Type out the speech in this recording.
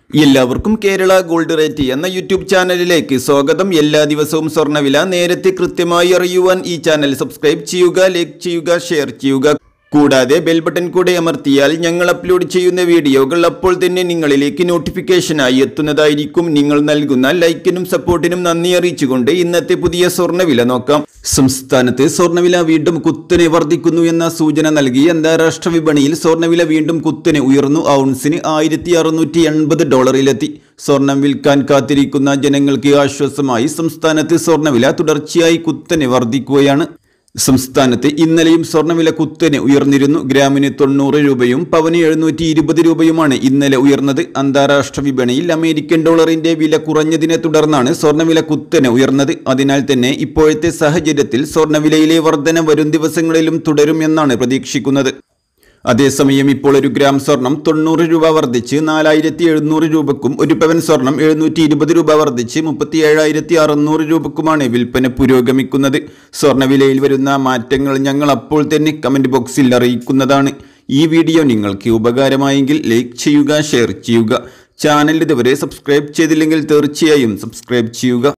എല്ലാവർക്കും Kerala gold rate എന്ന YouTube ചാനലിലേക്ക് സ്വാഗതം എല്ലാ ദിവസവും സ്വർണ്ണവില നേരത്തെ കൃത്യമായി അറിയുവാൻ ഈ ചാനൽ സബ്സ്ക്രൈബ് ചെയ്യുക ലൈക്ക് ചെയ്യുക ഷെയർ ചെയ്യുക കൂടാതെ ബെൽ ബട്ടൺ കൂടെ അമർത്തിയാൽ ഞങ്ങൾ അപ്ലോഡ് ചെയ്യുന്ന വീഡിയോകൾ അപ്പോൾ തന്നെ നിങ്ങളിലേക്ക് നോട്ടിഫിക്കേഷനായി എത്തുന്നതായിരിക്കും നിങ്ങൾ നൽകുന്ന ലൈക്കിനും സപ്പോർട്ടിനും നന്ദി അറിയിച്ചുകൊണ്ട് ഇന്നത്തെ പുതിയ സ്വർണ്ണവില നോക്കാം സംസ്ഥാനത്ത് സ്വർണ്ണവില വീണ്ടും കുത്തനെ വർദ്ധിക്കുന്നു എന്ന സൂചന നൽകി അന്താരാഷ്ട്ര വിപണിയിൽ സ്വർണ്ണവില വീണ്ടും കുത്തനെ ഉയർന്നു ഔൺസിന് ആയിരത്തി അറുന്നൂറ്റി എൺപത് ഡോളറിലെത്തി സ്വർണം വിൽക്കാൻ കാത്തിരിക്കുന്ന ജനങ്ങൾക്ക് ആശ്വാസമായി സംസ്ഥാനത്ത് സ്വർണ്ണവില തുടർച്ചയായി കുത്തനെ വർദ്ധിക്കുകയാണ് സംസ്ഥാനത്ത് ഇന്നലെയും സ്വർണ്ണവില കുത്തനെ ഉയർന്നിരുന്നു ഗ്രാമിന് തൊണ്ണൂറ് രൂപയും പവന് എഴുന്നൂറ്റി ഇരുപത് രൂപയുമാണ് ഇന്നലെ ഉയർന്നത് അന്താരാഷ്ട്ര വിപണിയിൽ അമേരിക്കൻ ഡോളറിന്റെ വില കുറഞ്ഞതിനെ തുടർന്നാണ് സ്വർണ്ണവില കുത്തനെ ഉയർന്നത് അതിനാൽ തന്നെ ഇപ്പോഴത്തെ സാഹചര്യത്തിൽ സ്വർണ്ണവിലയിലെ വർധന വരും ദിവസങ്ങളിലും തുടരും എന്നാണ് പ്രതീക്ഷിക്കുന്നത് അതേസമയം ഇപ്പോൾ ഒരു ഗ്രാം സ്വർണം തൊണ്ണൂറ് രൂപ വർദ്ധിച്ച് നാലായിരത്തി എഴുന്നൂറ് രൂപക്കും ഒരു പവൻ സ്വർണം എഴുന്നൂറ്റി ഇരുപത് രൂപ വർദ്ധിച്ച് മുപ്പത്തി ഏഴായിരത്തി അറുന്നൂറ് രൂപക്കുമാണ് വിൽപ്പന പുരോഗമിക്കുന്നത് സ്വർണ്ണവിലയിൽ വരുന്ന മാറ്റങ്ങൾ ഞങ്ങൾ അപ്പോൾ തന്നെ കമന്റ് ബോക്സിൽ അറിയിക്കുന്നതാണ് ഈ വീഡിയോ നിങ്ങൾക്ക് ഉപകാരമായെങ്കിൽ ലൈക്ക് ചെയ്യുക ഷെയർ ചെയ്യുക ചാനൽ ഇതുവരെ സബ്സ്ക്രൈബ് ചെയ്തില്ലെങ്കിൽ തീർച്ചയായും സബ്സ്ക്രൈബ് ചെയ്യുക